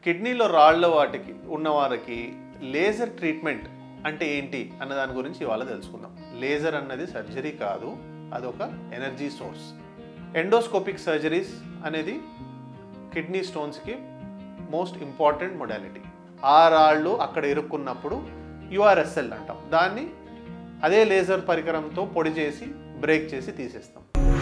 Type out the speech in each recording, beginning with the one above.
కిడ్నీలో రాళ్ళ వాటికి ఉన్న వారికి లేజర్ ట్రీట్మెంట్ అంటే ఏంటి అన్న దాని గురించి ఇవాళ తెలుసుకుందాం లేజర్ అన్నది సర్జరీ కాదు అదొక ఎనర్జీ సోర్స్ ఎండోస్కోపిక్ సర్జరీస్ అనేది కిడ్నీ స్టోన్స్కి మోస్ట్ ఇంపార్టెంట్ మొడాలిటీ ఆ రాళ్ళు అక్కడ ఇరుక్కున్నప్పుడు యుఆర్ఎస్ఎల్ అంటాం దాన్ని అదే లేజర్ పరికరంతో పొడి చేసి బ్రేక్ చేసి తీసేస్తాం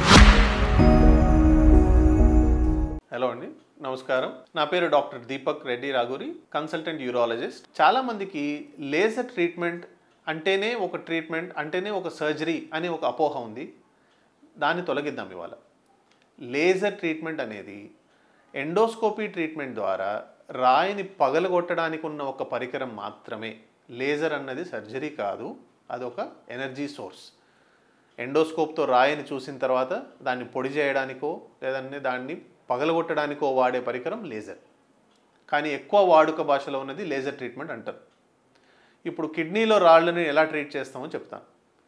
హలో అండి నమస్కారం నా పేరు doctor Deepak Reddy Raguri consultant urologist చాలా మందికి లేజర్ ట్రీట్మెంట్ అంటేనే ఒక ట్రీట్మెంట్ అంటేనే ఒక సర్జరీ అనే ఒక అపోహ ఉంది దాన్ని తొలగిద్దాం ఇవాళ లేజర్ ట్రీట్మెంట్ అనేది ఎండోస్కోపీ ట్రీట్మెంట్ ద్వారా రాయిని పగలగొట్టడానికి ఉన్న ఒక పరికరం మాత్రమే లేజర్ అన్నది సర్జరీ కాదు అదొక ఎనర్జీ సోర్స్ ఎండోస్కోప్తో రాయిని చూసిన తర్వాత దాన్ని పొడి చేయడానికో లేదంటే దాన్ని పగలగొట్టడానికో వాడే పరికరం లేజర్ కానీ ఎక్కువ వాడుక భాషలో ఉన్నది లేజర్ ట్రీట్మెంట్ అంటారు ఇప్పుడు కిడ్నీలో రాళ్ళని ఎలా ట్రీట్ చేస్తామో చెప్తాను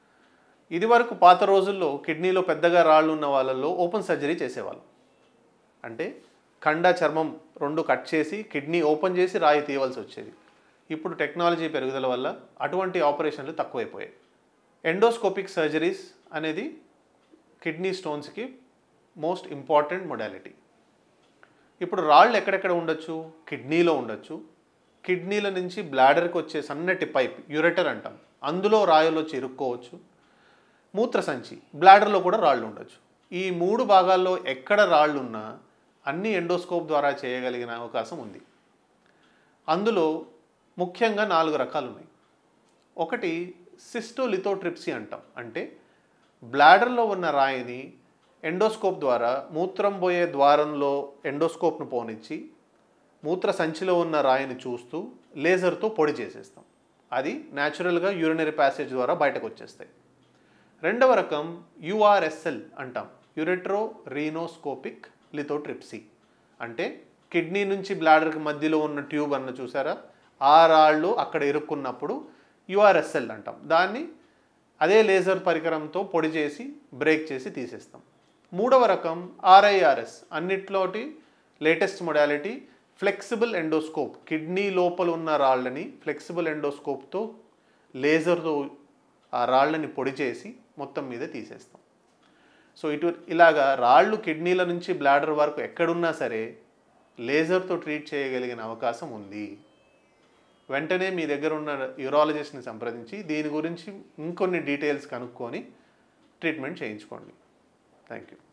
ఇది వరకు పాత రోజుల్లో కిడ్నీలో పెద్దగా రాళ్ళు ఉన్న వాళ్ళల్లో ఓపెన్ సర్జరీ చేసేవాళ్ళు అంటే కండ చర్మం రెండు కట్ చేసి కిడ్నీ ఓపెన్ చేసి రాయి తీయవలసి వచ్చేది ఇప్పుడు టెక్నాలజీ పెరుగుదల వల్ల అటువంటి ఆపరేషన్లు తక్కువైపోయాయి ఎండోస్కోపిక్ సర్జరీస్ అనేది కిడ్నీ స్టోన్స్కి మోస్ట్ ఇంపార్టెంట్ మొడాలిటీ ఇప్పుడు రాళ్ళు ఎక్కడెక్కడ ఉండొచ్చు కిడ్నీలో ఉండొచ్చు కిడ్నీల నుంచి బ్లాడర్కి వచ్చే సన్నటి పైప్ యూరెటర్ అంటాం అందులో రాయలు వచ్చి ఇరుక్కోవచ్చు మూత్రసంచి బ్లాడర్లో కూడా రాళ్ళు ఉండొచ్చు ఈ మూడు భాగాల్లో ఎక్కడ రాళ్ళు ఉన్నా అన్ని ఎండోస్కోప్ ద్వారా చేయగలిగిన అవకాశం ఉంది అందులో ముఖ్యంగా నాలుగు రకాలు ఉన్నాయి ఒకటి సిస్టోలిథోట్రిప్సీ అంటాం అంటే బ్లాడర్లో ఉన్న రాయిని ఎండోస్కోప్ ద్వారా మూత్రం పోయే ద్వారంలో ఎండోస్కోప్ను పోనిచ్చి మూత్ర సంచిలో ఉన్న రాయిని చూస్తూ లేజర్తో పొడి చేసేస్తాం అది న్యాచురల్గా యూరినరీ ప్యాసేజ్ ద్వారా బయటకు వచ్చేస్తాయి రెండవ రకం యుఆర్ఎస్ఎల్ అంటాం యురెట్రో రీనోస్కోపిక్ లిథోట్రిప్సీ అంటే కిడ్నీ నుంచి బ్లాడర్కి మధ్యలో ఉన్న ట్యూబ్ అన్న చూసారా ఆ రాళ్ళు అక్కడ ఇరుక్కున్నప్పుడు యుఆర్ఎస్ఎల్ అంటాం దాన్ని అదే లేజర్ పరికరంతో పొడి చేసి బ్రేక్ చేసి తీసేస్తాం మూడవ రకం ఆర్ఐఆర్ఎస్ అన్నిట్లోటి latest modality flexible endoscope kidney లోపల ఉన్న రాళ్ళని ఫ్లెక్సిబుల్ ఎండోస్కోప్తో లేజర్తో ఆ రాళ్ళని పొడి చేసి మొత్తం మీద తీసేస్తాం సో ఇటు ఇలాగా రాళ్ళు కిడ్నీల నుంచి బ్లాడర్ వరకు ఎక్కడున్నా సరే లేజర్తో ట్రీట్ చేయగలిగిన అవకాశం ఉంది వెంటనే మీ దగ్గర ఉన్న యూరాలజిస్ట్ని సంప్రదించి దీని గురించి ఇంకొన్ని డీటెయిల్స్ కనుక్కొని ట్రీట్మెంట్ చేయించుకోండి థ్యాంక్ యూ